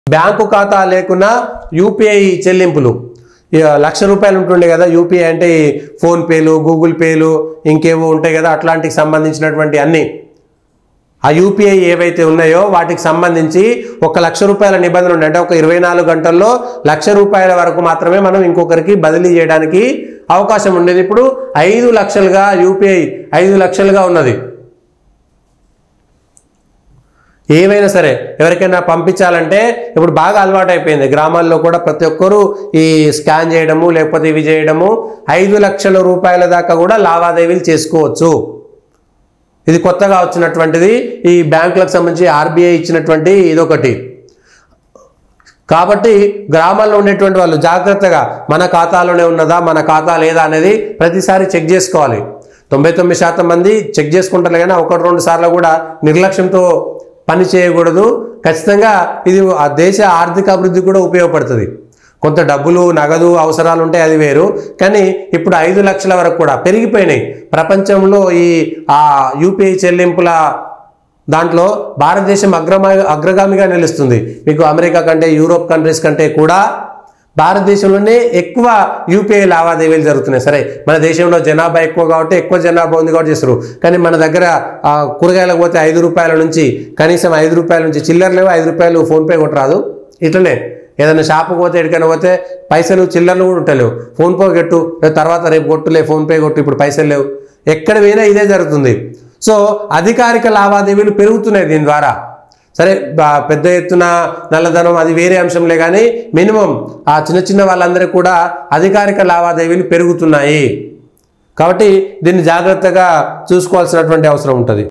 bank ఖాతా లేకున్నా UPI చెల్లింపులు ఇక లక్ష రూపాయలు ఉంటుండే కదా యూపీఐ అంటే ఈ ఫోన్పేలు గూగుల్ పేలు ఇంకేవో ఉంటాయి కదా అట్లాంటికి సంబంధించినటువంటి అన్నీ ఆ యూపీఐ ఏవైతే ఉన్నాయో వాటికి సంబంధించి ఒక లక్ష రూపాయల నిబంధన ఉంది అంటే ఒక ఇరవై నాలుగు గంటల్లో లక్ష రూపాయల వరకు మాత్రమే మనం ఇంకొకరికి బదిలీ చేయడానికి అవకాశం ఉండేది ఇప్పుడు ఐదు లక్షలుగా యూపీఐ ఐదు లక్షలుగా ఉన్నది ఏమైనా సరే ఎవరికైనా పంపించాలంటే ఇప్పుడు బాగా అలవాటు అయిపోయింది గ్రామాల్లో కూడా ప్రతి ఒక్కరూ ఈ స్కాన్ చేయడము లేకపోతే ఇవి చేయడము ఐదు లక్షల రూపాయల దాకా కూడా లావాదేవీలు చేసుకోవచ్చు ఇది కొత్తగా వచ్చినటువంటిది ఈ బ్యాంకులకు సంబంధించి ఆర్బీఐ ఇచ్చినటువంటి ఇదొకటి కాబట్టి గ్రామాల్లో ఉండేటువంటి వాళ్ళు జాగ్రత్తగా మన ఖాతాలోనే ఉన్నదా మన ఖాతా లేదా అనేది ప్రతిసారి చెక్ చేసుకోవాలి తొంభై తొమ్మిది శాతం మంది చెక్ చేసుకుంటారు కానీ ఒకటి రెండు సార్లు కూడా నిర్లక్ష్యంతో పని చేయకూడదు ఖచ్చితంగా ఇది ఆ దేశ ఆర్థిక అభివృద్ధి కూడా ఉపయోగపడుతుంది కొంత డబ్బులు నగదు అవసరాలు ఉంటాయి అది వేరు కానీ ఇప్పుడు ఐదు లక్షల వరకు కూడా పెరిగిపోయినాయి ప్రపంచంలో ఈ ఆ యూపీఐ చెల్లింపుల దాంట్లో భారతదేశం అగ్రమ అగ్రగామిగా నిలుస్తుంది మీకు అమెరికా కంటే యూరోప్ కంట్రీస్ కంటే కూడా భారతదేశంలోనే ఎక్కువ యూపీఐ లావాదేవీలు జరుగుతున్నాయి సరే మన దేశంలో జనాభా ఎక్కువ కాబట్టి ఎక్కువ జనాభా ఉంది కాబట్టి చేస్తారు కానీ మన దగ్గర ఆ, కూరగాయలకు పోతే ఐదు రూపాయల నుంచి కనీసం ఐదు రూపాయల నుంచి చిల్లర లేవు ఐదు రూపాయలు ఫోన్పే కొట్టరాదు ఇట్లనే ఏదైనా షాపుకి పోతే ఎక్కడికైనా పోతే పైసలు చిల్లర్లు కూడా ఉంటలేవు ఫోన్పే కొట్టు రేపు తర్వాత రేపు కొట్టులే ఫోన్పే కొట్టు ఇప్పుడు పైసలు లేవు ఎక్కడ పోయినా ఇదే జరుగుతుంది సో అధికారిక లావాదేవీలు పెరుగుతున్నాయి దీని ద్వారా సరే బా- పెద్ద ఎత్తున నల్లధనం అది వేరే అంశంలే కానీ మినిమం ఆ చిన్న చిన్న వాళ్ళందరికీ కూడా అధికారిక లావాదేవీలు పెరుగుతున్నాయి కాబట్టి దీన్ని జాగ్రత్తగా చూసుకోవాల్సినటువంటి అవసరం ఉంటుంది